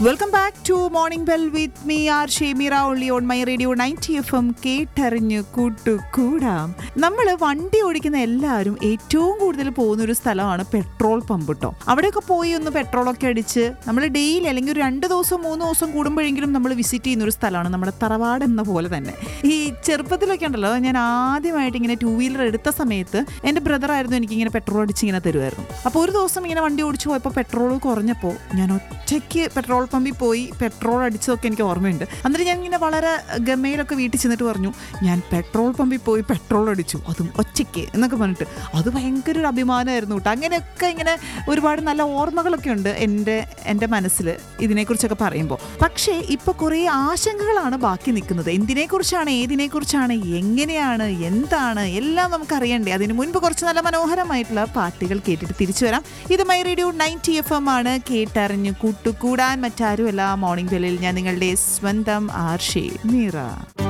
welcome back to morning bell with me R Shemira only on my radio ninety F M കേട്ടറിഞ്ഞ് കൂട്ടു കൂടാം നമ്മൾ വണ്ടി ഓടിക്കുന്ന എല്ലാവരും ഏറ്റവും കൂടുതൽ പോകുന്ന ഒരു സ്ഥലമാണ് പെട്രോൾ പമ്പ് കേട്ടോ അവിടെയൊക്കെ പോയി ഒന്ന് പെട്രോളൊക്കെ അടിച്ച് നമ്മൾ ഡെയിലി അല്ലെങ്കിൽ ഒരു രണ്ട് ദിവസം മൂന്ന് ദിവസം കൂടുമ്പോഴെങ്കിലും നമ്മൾ വിസിറ്റ് ചെയ്യുന്ന ഒരു സ്ഥലമാണ് നമ്മുടെ തറവാട് എന്ന പോലെ തന്നെ ഈ ചെറുപ്പത്തിലൊക്കെ ഉണ്ടല്ലോ ഞാൻ ആദ്യമായിട്ട് ഇങ്ങനെ ടൂ വീലർ എടുത്ത സമയത്ത് എൻ്റെ ബ്രദറായിരുന്നു എനിക്കിങ്ങനെ പെട്രോൾ അടിച്ച് ഇങ്ങനെ തരുമായിരുന്നു അപ്പോൾ ഒരു ദിവസം ഇങ്ങനെ വണ്ടി ഓടിച്ചു പോയപ്പോൾ പെട്രോൾ കുറഞ്ഞപ്പോൾ ഞാൻ ഒറ്റയ്ക്ക് പെട്രോൾ പമ്പിൽ പോയി പെട്രോൾ അടിച്ചതൊക്കെ എനിക്ക് ഓർമ്മയുണ്ട് എന്നിട്ട് ഞാൻ ഇങ്ങനെ വളരെ ഗമയിലൊക്കെ വീട്ടിൽ ചെന്നിട്ട് പറഞ്ഞു ഞാൻ പെട്രോൾ പമ്പിൽ പോയി പെട്രോൾ അടിച്ചു അതും ഒറ്റയ്ക്ക് എന്നൊക്കെ പറഞ്ഞിട്ട് അത് ഭയങ്കര ഒരു അഭിമാനമായിരുന്നു കേട്ടോ അങ്ങനെയൊക്കെ ഇങ്ങനെ ഒരുപാട് നല്ല ഓർമ്മകളൊക്കെ ഉണ്ട് എൻ്റെ എൻ്റെ മനസ്സിൽ ഇതിനെക്കുറിച്ചൊക്കെ പറയുമ്പോൾ പക്ഷേ ഇപ്പോൾ കുറേ ആശങ്കകളാണ് ബാക്കി നിൽക്കുന്നത് എന്തിനെക്കുറിച്ചാണ് ഏതിനെക്കുറിച്ചാണ് എങ്ങനെയാണ് എന്താണ് എല്ലാം നമുക്ക് അറിയണ്ടേ അതിന് മുൻപ് കുറച്ച് നല്ല മനോഹരമായിട്ടുള്ള പാട്ടുകൾ കേട്ടിട്ട് തിരിച്ചു വരാം ഇത് my radio ninety F M ആണ് കേട്ടറിഞ്ഞു കൂട്ടുകൂടാൻ മറ്റാരുമല്ല മോർണിംഗ് ബെല്ലിൽ ഞാൻ നിങ്ങളുടെ സ്വന്തം ആർഷേ മീറ